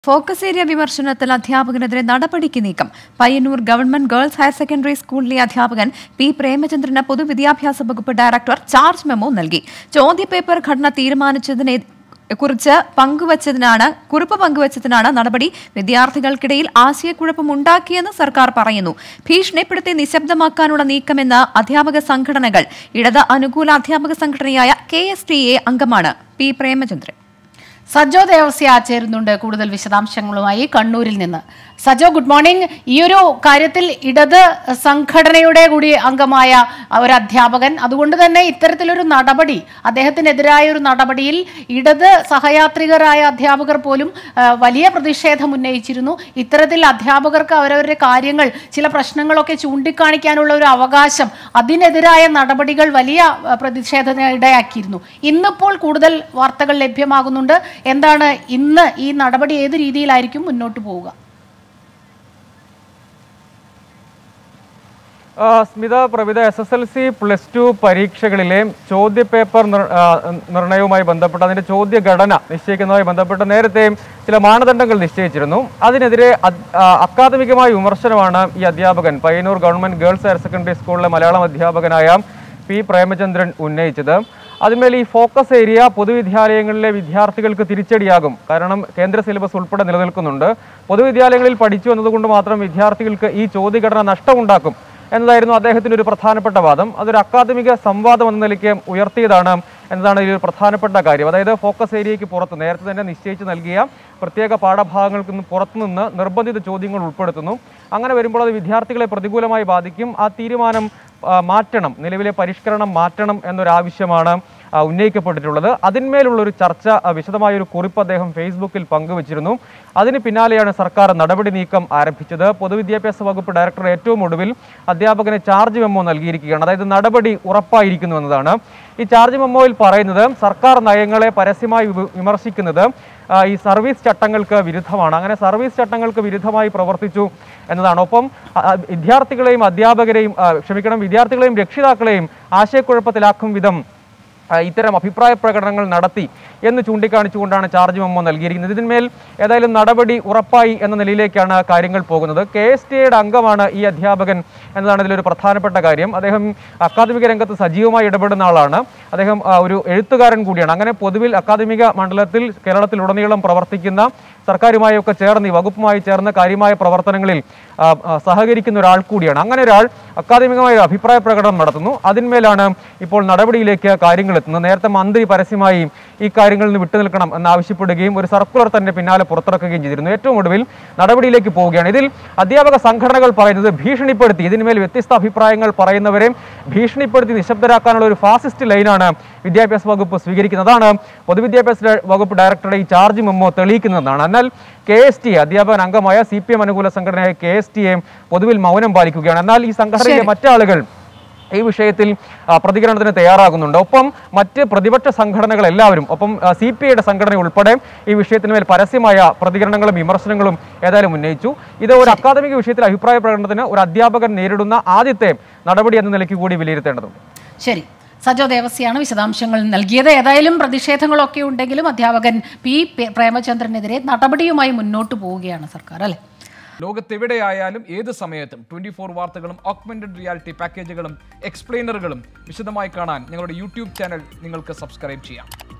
focus area വിമർശനത്തിൽ അധ്യാപകനെതിരെ നടപടിക്ക് നീക്കം Payyanur government girls higher secondary സ്കൂളിലെ അധ്യാപകൻ പി പ്രേമചന്ദ്രന് പൊതുവിദ്യാഭ്യാസ വകുപ്പ് ഡയറക്ടർ ചാർജ് മെമ്മോ നൽകി ചോദ്യപേപ്പർ ഘടന തീരുമാനിച്ചതിനെ കുറിച്ച് പങ്കുവച്ചതിനാണ് കുറിപ്പ് പങ്കുവച്ചതിനാണ് നടപടി വിദ്യാർത്ഥികൾക്കിടയിൽ ആശയക്കുഴപ്പം ഉണ്ടാക്കിയെന്ന് സർക്കാർ പറയുന്നു ഭീഷണിപ്പെടുത്തി നിശബ്ദമാക്കാനുള്ള നീക്കമെന്ന് അധ്യാപക സംഘടനകൾ ഇടത് അനുകൂല അധ്യാപക സംഘടനയായ കെ എസ് ടി എ അംഗമാണ് പി പ്രേമചന്ദ്രൻ സജോ ദേവസ്യ ചേരുന്നുണ്ട് കൂടുതൽ വിശദാംശങ്ങളുമായി കണ്ണൂരിൽ നിന്ന് സജോ ഗുഡ് മോർണിംഗ് ഈ ഒരു കാര്യത്തിൽ ഇടത് സംഘടനയുടെ കൂടി അംഗമായ ഒരു അധ്യാപകൻ അതുകൊണ്ട് തന്നെ ഇത്തരത്തിലൊരു നടപടി അദ്ദേഹത്തിനെതിരായ ഒരു നടപടിയിൽ ഇടത് സഹയാത്രികരായ അധ്യാപകർ പോലും ആ, വലിയ പ്രതിഷേധം ഉന്നയിച്ചിരുന്നു ഇത്തരത്തിൽ അധ്യാപകർക്ക് അവരവരുടെ കാര്യങ്ങൾ ചില പ്രശ്നങ്ങളൊക്കെ ചൂണ്ടിക്കാണിക്കാനുള്ള ഒരു അവകാശം അതിനെതിരായ നടപടികൾ വലിയ ആ, പ്രതിഷേധത്തിന് ഇടയാക്കിയിരുന്നു ഇന്നിപ്പോൾ കൂടുതൽ വാർത്തകൾ ലഭ്യമാകുന്നുണ്ട് എന്താണ് ഇന്ന് ഈ നടപടി ഏത് രീതിയിലായിരിക്കും മുന്നോട്ട് പോവുക ആ, സ്മിത പ്രവിധ S S L C plus two പരീക്ഷകളിലെ ചോദ്യപേപ്പർ നിർ- ആ, നിർണയവുമായി ബന്ധപ്പെട്ട് അതിന്റെ ചോദ്യഘടന നിശ്ചയിക്കുന്നതുമായി ബന്ധപ്പെട്ട് നേരത്തെയും ചില മാനദണ്ഡങ്ങൾ നിശ്ചയിച്ചിരുന്നു അതിനെതിരെ അദ്- ആ, അക്കാദമികമായ വിമർശനമാണ് ഈ അധ്യാപകൻ Payyanur government girls higher secondary സ്കൂളിലെ മലയാളം അധ്യാപകനായ പി പ്രേമചന്ദ്രൻ ഉന്നയിച്ചത് അതിന്മേൽ ഈ ഫോക്കസ് ഏരിയ പൊതുവിദ്യാലയങ്ങളിലെ വിദ്യാർത്ഥികൾക്ക് തിരിച്ചടിയാകും കാരണം കേന്ദ്ര സിലബസ് ഉൾപ്പെടെ നിലനിൽക്കുന്നുണ്ട് പൊതുവിദ്യാലയങ്ങളിൽ പഠിച്ചു എന്നതുകൊണ്ട് മാത്രം വിദ്യാർത്ഥികൾക്ക് ഈ ചോദ്യഘടന നഷ്ടമുണ്ടാക്കും എന്നതായിരുന്നു അദ്ദേഹത്തിന്റെ ഒരു പ്രധാനപ്പെട്ട വാദം അതൊരു അക്കാദമിക സംവാദം എന്ന നിലയ്ക്ക് ഉയർത്തിയതാണ് എന്നതാണ് ഇതിൽ പ്രധാനപ്പെട്ട കാര്യം അതായത് ഫോക്കസ് ഏരിയയ്ക്ക് പുറത്ത് നേരത്തെ തന്നെ നിശ്ചയിച്ച് നൽകിയ പ്രത്യേക പാഠഭാഗങ്ങൾക്ക് നിന്ന് പുറത്തുനിന്ന് നിർബന്ധിത ചോദ്യങ്ങൾ ഉൾപ്പെടുത്തുന്നു അങ്ങനെ വരുമ്പോൾ അത് വിദ്യാർത്ഥികളെ പ്രതികൂലമായി ബാധിക്കും ആ തീരുമാനം ആ, മാറ്റണം നിലവിലെ പരിഷ്കരണം മാറ്റണം എന്നൊരാവശ്യമാണ് ആ, ഉന്നയിക്കപ്പെട്ടിട്ടുള്ളത് അതിന്മേലുള്ള ഒരു ചർച്ച ആ, വിശദമായ ഒരു കുറിപ്പ് അദ്ദേഹം ഫേസ്ബുക്കിൽ പങ്കുവച്ചിരുന്നു അതിന് പിന്നാലെയാണ് സർക്കാർ നടപടി നീക്കം ആരംഭിച്ചത് പൊതുവിദ്യാഭ്യാസ വകുപ്പ് ഡയറക്ടർ ഏറ്റവും ഒടുവിൽ അധ്യാപകന് ചാർജ് മെമ്മോ നൽകിയിരിക്കുകയാണ് അതായത് നടപടി ഉറപ്പായിരിക്കുന്നു എന്നതാണ് ഈ ചാർജ് മെമ്മോയിൽ പറയുന്നത് സർക്കാർ നയങ്ങളെ പരസ്യമായി വിമ- വിമർശിക്കുന്നത് ആ, ഈ സർവീസ് ചട്ടങ്ങൾക്ക് വിരുദ്ധമാണ് അങ്ങനെ സർവീസ് ചട്ടങ്ങൾക്ക് വിരുദ്ധമായി പ്രവർത്തിച്ചു എന്നതാണ് ഒപ്പം ആ, ആ, വിദ്യാർത്ഥികളെയും അധ്യാപകരെയും ആ, ക്ഷമിക്കണം വിദ്യാർത്ഥികളെയും രക്ഷിതാക്കളെയും ആശയക്കുഴപ്പത്തിലാക്കും വിധം ആ, ഇത്തരം അഭിപ്രായ പ്രകടനങ്ങൾ നടത്തി എന്ന് ചൂണ്ടിക്കാണിച്ചുകൊണ്ടാണ് ചാർജ് മെമ്മോ നൽകിയിരിക്കുന്നത് ഇതിന്മേൽ ഏതായാലും നടപടി ഉറപ്പായി എന്ന നിലയിലേക്കാണ് കാര്യങ്ങൾ പോകുന്നത് കെ എസ് ടി എയുടെ അംഗമാണ് ഈ അധ്യാപകൻ എന്നതാണ് ഇതിലൊരു പ്രധാനപ്പെട്ട കാര്യം അദ്ദേഹം അക്കാദമിക രംഗത്ത് സജീവമായി ഇടപെടുന്ന ആളാണ് അദ്ദേഹം ആ, ഒരു എഴുത്തുകാരൻ കൂടിയാണ് അങ്ങനെ പൊതുവിൽ അക്കാദമിക മണ്ഡലത്തിൽ കേരളത്തിലുടനീളം പ്രവർത്തിക്കുന്ന സർക്കാരുമായി ഒക്കെ ചേർന്ന് ഈ വകുപ്പുമായി ചേർന്ന് കാര്യമായ പ്രവർത്തനങ്ങളിൽ ആ, ആ, സഹകരിക്കുന്ന ഒരാൾ കൂടിയാണ് അങ്ങനെ ഒരാൾ അക്കാദമികമായ ഒരു അഭിപ്രായ പ്രകടനം നടത്തുന്നു അതിന്മേലാണ് ഇപ്പോൾ നടപടിയിലേക്ക് കാര്യങ്ങൾ എത്തുന്നത് നേരത്തെ മന്ത്രി പരസ്യമായി ഈ കാര്യങ്ങളിൽ നിന്ന് വിട്ടുനിൽക്കണം എന്നാവശ്യപ്പെടുകയും ഒരു സർക്കുലർ തന്നെ പിന്നാലെ പുറത്തിറക്കുകയും ചെയ്തിരുന്നു ഏറ്റവും ഒടുവിൽ നടപടിയിലേക്ക് പോവുകയാണ് ഇതിൽ അധ്യാപക സംഘടനകൾ പറയുന്നത് ഭീഷണിപ്പെടുത്തി ഇതിന്മേൽ വ്യത്യസ്ത അഭിപ്രായങ്ങൾ പറയുന്നവരെ ഭീഷണിപ്പെടുത്തി നിശബ്ദരാക്കാനുള്ള ഒരു ഫാസിസ്റ്റ് ലൈനാണ് വിദ്യാഭ്യാസ വകുപ്പ് സ്വീകരിക്കുന്നത് അതാണ് പൊതുവിദ്യാഭ്യാസ ഡയ- വകുപ്പ് ഡയറക്ടറുടെ ഈ ചാർജ് മെമ്മോ തെളിയിക്കുന്നതാണ് എന്നാൽ കെ എസ് ടി അധ്യാപകൻ അംഗമായ സി പി എം അനുകൂല സംഘടനയായ കെ എസ് ടി എ പൊതുവിൽ മൗനം പാലിക്കുകയാണ് എന്നാൽ ഈ സംഘടനയിലെ മറ്റാളുകൾ ഈ വിഷയത്തിൽ ആ, പ്രതികരണത്തിന് തയ്യാറാകുന്നുണ്ട് ഒപ്പം മറ്റ് പ്രതിപക്ഷ സംഘടനകൾ എല്ലാവരും ഒപ്പം സി പി ഐയുടെ സംഘടന ഉൾപ്പെടെ ഈ വിഷയത്തിന്മേൽ പരസ്യമായ പ്രതികരണങ്ങളും വിമർശനങ്ങളും ഏതായാലും ഉന്നയിച്ചു ഇത് ഒരു അക്കാദമിക വിഷയത്തിൽ അഭിപ്രായ പ്രകടനത്തിന് ഒരു അധ്യാപകൻ നേരിടുന്ന ആദ്യത്തെ നടപടി എന്ന നിലയ്ക്ക് കൂടി വിലയിരുത്തേണ്ടതുണ്ട് ശരി സജോ ദേവസ്യാണ് വിശദാംശങ്ങൾ നൽകിയത് ഏതായാലും പ്രതിഷേധങ്ങളൊക്കെ ഉണ്ടെങ്കിലും അധ്യാപകൻ പി പ്രേമചന്ദ്രനെതിരെ നടപടിയുമായി മുന്നോട്ട് പോവുകയാണ് സർക്കാർ അല്ലെ ലോകത്തെവിടെയായാലും ഏത് സമയത്തും ട്വന്റി ഫോർ വാർത്തകളും ഓഗ്മെന്റഡ് റിയാലിറ്റി പാക്കേജുകളും എക്സ്പ്ലെയിനറുകളും വിശദമായി കാണാൻ ഞങ്ങളുടെ യൂട്യൂബ് ചാനൽ നിങ്ങൾക്ക് സബ്സ്ക്രൈബ് ചെയ്യാം